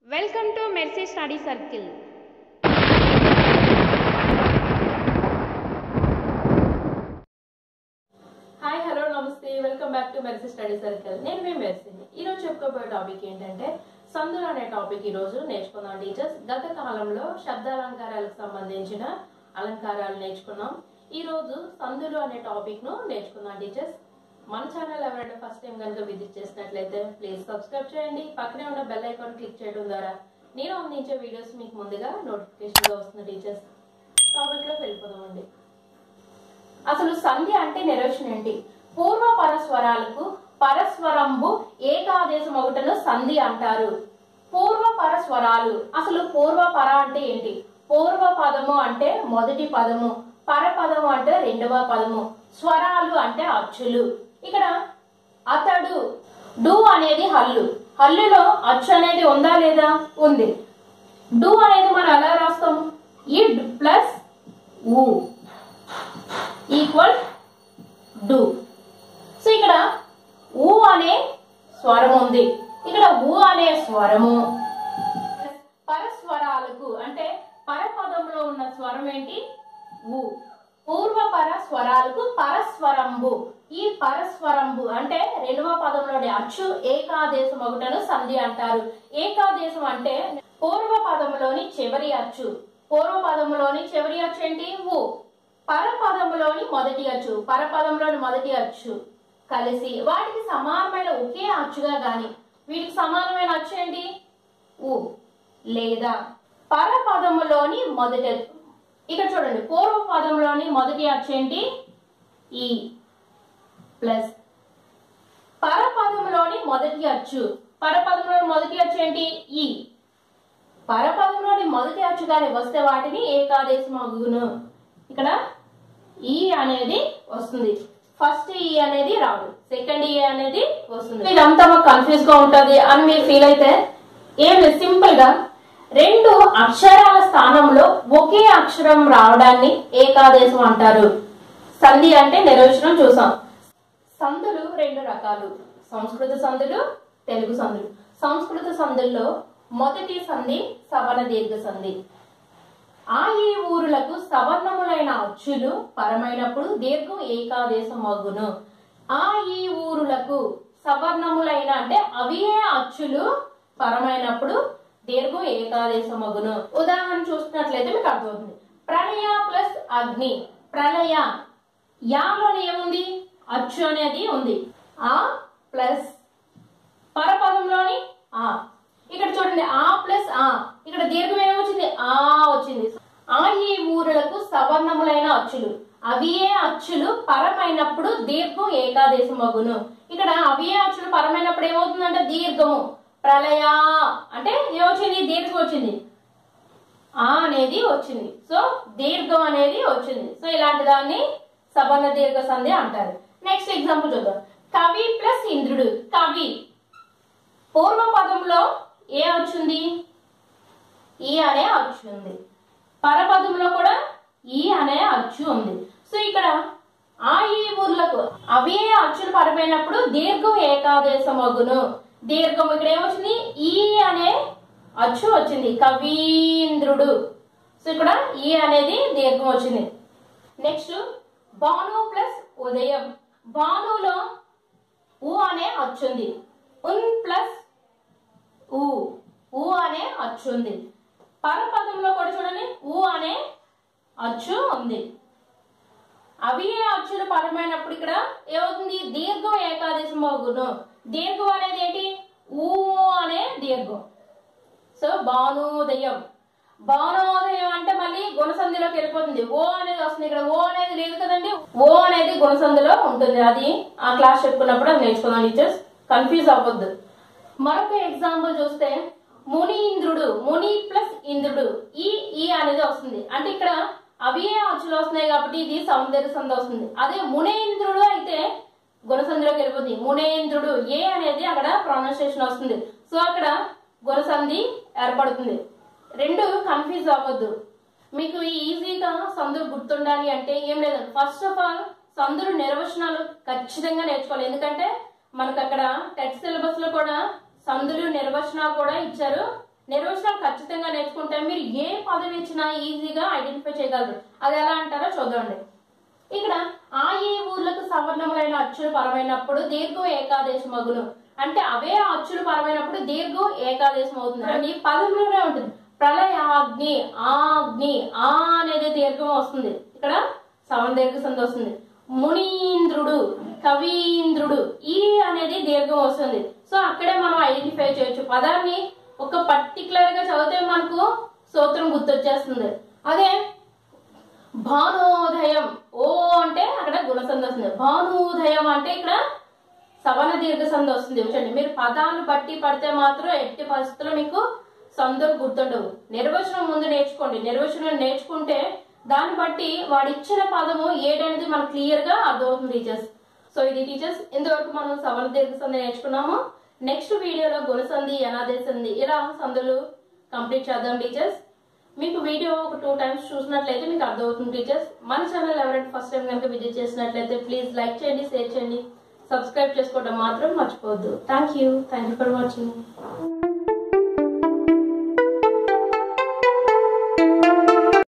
Welcome to Mercy Study Circle. Hi hello నమస్తే welcome back to Mercy Study Circle నేను మీ మెర్సీని ఈరోజు చెప్పుకోబోయే టాపిక్ ఏంటంటే సందులు అనే టాపిక్ ఈరోజు నేర్చుకుందాం టీచర్స్ గత కాలంలో శబ్దాలంకారాలకు సంబంధించిన అలంకారాలు నేర్చుకున్నాం ఈరోజు సందులు అనే టాపిక్ ను నేర్చుకుందాం టీచర్స్ మన ఛానల్ ఎవరైనా ఫస్ట్ టైం కనుక విజిట్ చేసినట్లయితే ప్లీజ్ సబ్స్క్రైబ్ చేయండి పక్కనే ఉన్న బెల్ ఐకాన్ క్లిక్ చేయడం ద్వారా నేను అందించే వీడియోస్ మీకు ముందుగా నోటిఫికేషన్గా వస్తుంది టీచర్స్ టాపిక్లోకి వెళ్ళిపోదామండి అసలు సంధి అంటే నిర్వచనం ఏంటి పూర్వ పరస్వరాలకు పరస్వరంబు ఏకాదేశం ఒకటను సంధి అంటారు పూర్వ పరస్వరాలు అసలు పూర్వ పర అంటే ఏంటి పూర్వ పదము అంటే మొదటి పదము పరపదము అంటే రెండవ పదము స్వరాలు అంటే అచ్చులు ఇక్కడ అతడు డు అనేది హల్లు హల్లులో అచ్చు అనేది ఉందా లేదా ఉంది డు అనేది మనం ఎలా రాస్తాం ఇడ్ ప్లస్ ఊ ఈక్వల్ డు సో ఇక్కడ ఊ అనే స్వరం ఉంది ఇక్కడ ఊ అనే స్వరము పరస్వరాలకు అంటే పరపదంలో ఉన్న స్వరం ఏంటి ఊ పూర్వపర స్వరాలకు పరస్వరంబు ఈ పరస్వరంబు అంటే రెండవ పదంలోని అచ్చు ఏకాదేశం ఒకటను సంధి అంటారు ఏకాదేశం అంటే పూర్వ పదములోని చివరి అచ్చు పూర్వ పదములోని చివరి అచ్చు ఏంటి ఊ పరపదములోని మొదటి అచ్చు పరపదంలోని మొదటి అచ్చు కలిసి వాటికి సమానమైన ఒకే అచ్చుగా గాని వీటికి సమానమైన అచ్చు ఏంటి ఊ లేదా పరపదములోని మొదటి అచ్చు ఇక్కడ చూడండి పూర్వ పదంలోని మొదటి అచ్చు ఏంటి ఈ ప్లస్ పరపదంలోని మొదటి అచ్చు పరపదంలోని మొదటి అచ్చు ఏంటి ఈ పరపదంలోని మొదటి అచ్చు కానీ వస్తే వాటిని ఏకాదేశం అగును ఇక్కడ ఈ అనేది వస్తుంది ఫస్ట్ ఈ అనేది రాదు సెకండ్ ఈ అనేది వస్తుంది ఇదంతా మాకు కన్ఫ్యూజ్ గా ఉంటది అని మీరు ఫీల్ అయితే ఏం లేదు సింపుల్ గా రెండు అక్షరాల స్థానంలో ఒకే అక్షరం రావడాన్ని ఏకాదేశం అంటారు సంధి అంటే నిర్వచనం చూసాం సందులు రెండు రకాలు సంస్కృత సందులు తెలుగు సందులు సంస్కృత సందుల్లో మొదటి సంధి సవర్ణ దీర్ఘ సంధి ఆ ఈ ఊరులకు సవర్ణములైన అచ్చులు పరమైనప్పుడు దీర్ఘం ఏకాదేశం అగును ఆ ఈ ఊరులకు సవర్ణములైన అంటే అవియే అచ్చులు పరమైనప్పుడు దీర్ఘం ఏకాదేశం అగును ఉదాహరణ చూస్తున్నట్లయితే మీకు అర్థమవుతుంది ప్రళయ ప్లస్ అగ్ని ప్రళయ యాలోని ఏముంది అచ్చు అనేది ఉంది ఆ ప్లస్ పరపదంలోని ఆ ఇక్కడ చూడండి ఆ ప్లస్ ఆ ఇక్కడ దీర్ఘం ఏమొచ్చింది ఆ వచ్చింది ఆ ఈ ఊరులకు సవర్ణములైన అచ్చులు అవియే అచ్చులు పరమైనప్పుడు దీర్ఘం ఏకాదేశం మగును ఇక్కడ అవియే అచ్చులు పరమైనప్పుడు ఏమవుతుందంటే దీర్ఘము ప్రళయ అంటే ఏమొచ్చింది దీర్ఘం వచ్చింది ఆ అనేది వచ్చింది సో దీర్ఘం అనేది వచ్చింది సో ఇలాంటి దాన్ని సవర్ణ దీర్ఘ సంధి అంటారు నెక్స్ట్ ఎగ్జాంపుల్ చూద్దాం కవి ప్లస్ ఇంద్రుడు కవి పూర్వ పదంలో ఏ వచ్చింది ఈ అనే అచ్చు ఉంది పరపదంలో కూడా ఈ అనే అచ్చు ఉంది సో ఇక్కడ ఆ ఈ ఊర్లకు అవే అచ్చులు పడిపోయినప్పుడు దీర్ఘం ఏకాదేశం అగును దీర్ఘం ఇక్కడ ఏమొచ్చింది ఈ అనే అచ్చు వచ్చింది కవీంద్రుడు సో ఇక్కడ ఈ అనేది దీర్ఘం వచ్చింది నెక్స్ట్ భాను ప్లస్ ఉదయం భానులో ఊ అనే అచ్చు ఉంది ఉన్ ప్లస్ ఊ ఊ అనే అచ్చు ఉంది పరపదంలో కూడా చూడండి ఊ అనే అచ్చు ఉంది అవి అచ్చులు పరమైనప్పుడు ఇక్కడ ఏమవుతుంది దీర్ఘం ఏకాదశం అగును దీర్ఘం అనేది ఏంటి ఊ అనే దీర్ఘం సో భానుదయం భానోదయం అంటే మళ్ళీ గుణసంధిలోకి వెళ్ళిపోతుంది ఓ అనేది వస్తుంది ఇక్కడ ఓ అనేది లేదు కదండి ఓ అనేది గుణసంధిలో ఉంటుంది అది ఆ క్లాస్ చెప్పుకున్నప్పుడు అది నేర్చుకుందాం టీచర్స్ కన్ఫ్యూజ్ అవ్వద్దు మరొక ఎగ్జాంపుల్ చూస్తే ముని ఇంద్రుడు ముని ప్లస్ ఇంద్రుడు ఈ ఈ అనేది వస్తుంది అంటే ఇక్కడ అవే అచ్చులు వస్తున్నాయి కాబట్టి ఇది సౌందర్య సంధి వస్తుంది అదే మునేంద్రుడు అయితే గుణసంధిలోకి వెళ్ళిపోతుంది మునేంద్రుడు ఏ అనేది అక్కడ ప్రొనౌన్సియేషన్ వస్తుంది సో అక్కడ గుణసంధి ఏర్పడుతుంది రెండు కన్ఫ్యూజ్ అవ్వద్దు మీకు ఈజీగా సందులు గుర్తుండాలి అంటే ఏం లేదండి ఫస్ట్ ఆఫ్ ఆల్ సందులు నిర్వచనాలు ఖచ్చితంగా నేర్చుకోవాలి ఎందుకంటే మనకు అక్కడ టెక్స్ట్ సిలబస్ లో కూడా సందులు నిర్వచనాలు కూడా ఇచ్చారు నిర్వచనాలు ఖచ్చితంగా నేర్చుకుంటే మీరు ఏ పదవి ఇచ్చినా ఈజీగా ఐడెంటిఫై చేయగలరు అది ఎలా అంటారో చూద్దాండి ఇక్కడ ఆ ఏ ఊర్లకు సవర్ణములైన అచ్చులు పరమైనప్పుడు దీర్ఘం ఏకాదేశం మగును అంటే అవే అచ్చులు పరమైనప్పుడు దీర్ఘం ఏకాదేశం అవుతుంది అంటే ఈ పదంలోనే ఉంటుంది ప్రళయాగ్ని ఆగ్ని ఆ అనేది దీర్ఘం వస్తుంది ఇక్కడ సవన దీర్ఘ సంధి వస్తుంది మునీంద్రుడు కవీంద్రుడు ఈ అనేది దీర్ఘం వస్తుంది సో అక్కడే మనం ఐడెంటిఫై చేయొచ్చు పదాన్ని ఒక పర్టికులర్ గా చదివితే మనకు సూత్రం గుర్తొచ్చేస్తుంది అదే భానోదయం ఓ అంటే అక్కడ గుణసంధి వస్తుంది భానోదయం అంటే ఇక్కడ సవన దీర్ఘ సంధి వస్తుంది చూడండి మీరు పదాలు బట్టి పడితే మాత్రం ఎట్టి పరిస్థితుల్లో మీకు సందులు గుర్తుండవు నిర్వచనం ముందు నేర్చుకోండి నిర్వచనం నేర్చుకుంటే దాన్ని బట్టి వాడు ఇచ్చిన పదము ఏడనేది మనకు క్లియర్ గా అర్థమవుతుంది టీచర్స్ సో ఇది టీచర్స్ ఇంతవరకు మనం సవన దీర్ఘ సంధి నేర్చుకున్నాము నెక్స్ట్ వీడియోలో గుణసంధి అనాదే సంధి ఇలా సందులు కంప్లీట్ చేద్దాం టీచర్స్ మీకు వీడియో ఒక టూ టైమ్స్ చూసినట్లయితే మీకు అర్థమవుతుంది టీచర్స్ మన ఛానల్ ఎవరైనా ఫస్ట్ టైం కనుక విజిట్ చేసినట్లయితే ప్లీజ్ లైక్ చేయండి షేర్ చేయండి సబ్స్క్రైబ్ చేసుకోవడం మాత్రం మర్చిపోవద్దు thank you thank you for watching